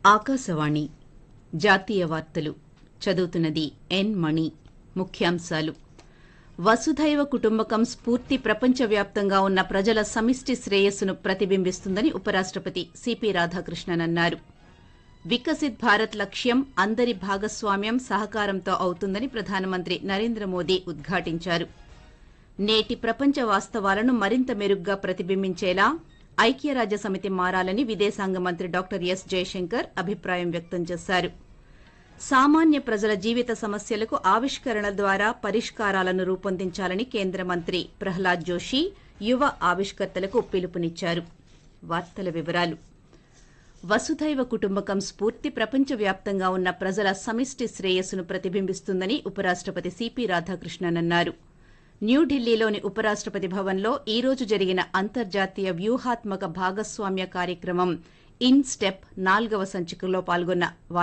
ఆకాశవాణి జాతీయ వార్తలు చదువుతున్నది ఎన్ మణి ముఖ్యాంశాలు వసుధైవ కుటుంబకం స్ఫూర్తి ప్రపంచవ్యాప్తంగా ఉన్న ప్రజల సమిష్టి శ్రేయస్సును ప్రతిబింబిస్తుందని ఉపరాష్టపతి సిపి రాధాకృష్ణన్ అన్నారు వికసిత్ భారత్ లక్ష్యం అందరి భాగస్వామ్యం సహకారంతో అవుతుందని ప్రధానమంత్రి నరేంద్ర మోదీ ఉద్ఘాటించారు నేటి ప్రపంచ వాస్తవాలను మరింత మెరుగ్గా ప్రతిబింబించేలా ఐక్యరాజ్య సమితి మారాలని విదేశాంగ మంత్రి డాక్టర్ ఎస్ జయశంకర్ అభిప్రాయం వ్యక్తం చేశారు సామాన్య ప్రజల జీవిత సమస్యలకు ఆవిష్కరణల ద్వారా పరిష్కారాలను రూపొందించాలని కేంద్ర మంత్రి ప్రహ్లాద్ జోషి యువ ఆవిష్కర్తలకు పిలుపునిచ్చారు వార్తల వివరాలు వసుధైవ కుటుంబకం స్ఫూర్తి ప్రపంచవ్యాప్తంగా ఉన్న ప్రజల సమిష్టి శ్రేయస్సును ప్రతిబింబిస్తుందని ఉపరాష్టపతి సిపి రాధాకృష్ణన్ అన్నారు న్యూఢిల్లీలోని ఉపరాష్టపతి భవన్లో ఈ రోజు జరిగిన అంతర్జాతీయ వ్యూహాత్మక భాగస్వామ్య కార్యక్రమం ఇన్ స్టెప్ నాల్గవ సంచికలో పాల్గొన్న